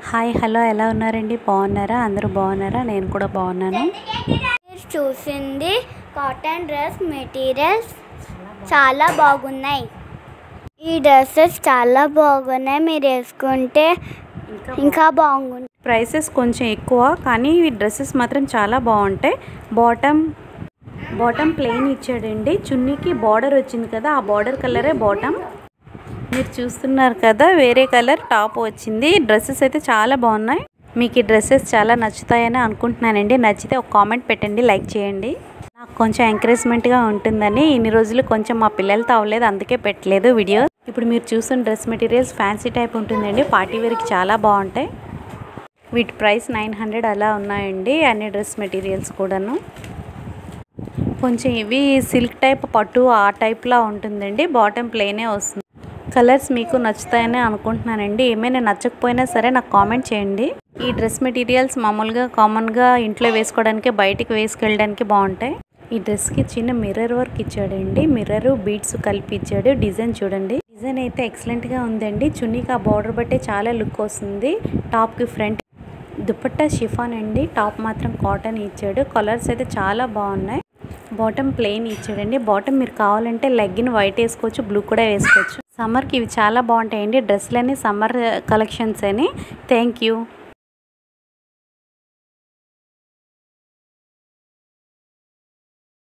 hi hello ఎలా ఉన్నారండి బాగున్నారా అందరూ బాగున్నారా నేను కూడా బాగున్నాను మీరు చూసింది కాటన్ డ్రెస్ మెటీరియల్స్ చాలా బాగున్నాయి ఈ డ్రెస్సెస్ చాలా బాగున్నాయి మీరు వేసుకుంటే ఇంకా బాగుంటుంది ప్రైసెస్ కొంచెం ఎక్కువ కానీ ఈ డ్రెస్సెస్ మాత్రం చాలా బాగుంటాయి బాటమ్ బాటమ్ ప్లెయిన్ ఇచ్చాడండి చున్నీకి బార్డర్ వచ్చింది కదా ఆ బార్డర్ కలరే బాటమ్ మీరు చూస్తున్నారు కదా వేరే కలర్ టాప్ వచ్చింది డ్రెస్సెస్ అయితే చాలా బాగున్నాయి మీకు ఈ డ్రెస్సెస్ చాలా నచ్చుతాయని అనుకుంటున్నానండి నచ్చితే ఒక కామెంట్ పెట్టండి లైక్ చేయండి నాకు కొంచెం ఎంకరేజ్మెంట్గా ఉంటుందని ఇన్ని రోజులు కొంచెం మా పిల్లలతో అవ్వలేదు అందుకే పెట్టలేదు వీడియో ఇప్పుడు మీరు చూస్తున్న డ్రెస్ మెటీరియల్స్ ఫ్యాన్సీ టైప్ ఉంటుందండి పార్టీ వేర్కి చాలా బాగుంటాయి వీటి ప్రైస్ నైన్ హండ్రెడ్ అలా ఉన్నాయండి అన్ని డ్రెస్ మెటీరియల్స్ కూడాను కొంచెం ఇవి సిల్క్ టైప్ పట్టు ఆ టైప్లా ఉంటుందండి బాటమ్ ప్లెయినే వస్తుంది కలర్స్ మీకు నచ్చుతాయని అనుకుంటున్నానండి ఏమైనా నచ్చకపోయినా సరే నాకు కామెంట్ చేయండి ఈ డ్రెస్ మెటీరియల్స్ మామూలుగా కామన్గా ఇంట్లో వేసుకోవడానికి బయటికి వేసుకెళ్ళడానికి బాగుంటాయి ఈ డ్రెస్కి చిన్న మిర్రర్ వర్క్ ఇచ్చాడండి మిర్రర్ బీడ్స్ కలిపి ఇచ్చాడు డిజైన్ చూడండి డిజైన్ అయితే ఎక్సలెంట్గా ఉందండి చున్నీకి ఆ బార్డర్ బట్టే చాలా లుక్ వస్తుంది టాప్కి ఫ్రంట్ దుపట్టా షిఫాన్ అండి టాప్ మాత్రం కాటన్ ఇచ్చాడు కలర్స్ అయితే చాలా బాగున్నాయి బాటమ్ ప్లెయిన్ ఇచ్చాడండి బాటమ్ మీరు కావాలంటే లెగ్గిన్ వైట్ వేసుకోవచ్చు బ్లూ కూడా వేసుకోవచ్చు సమ్మర్కి ఇవి చాలా బాగుంటాయండి డ్రెస్సులన్నీ సమ్మర్ కలెక్షన్స్ అని థ్యాంక్ యూ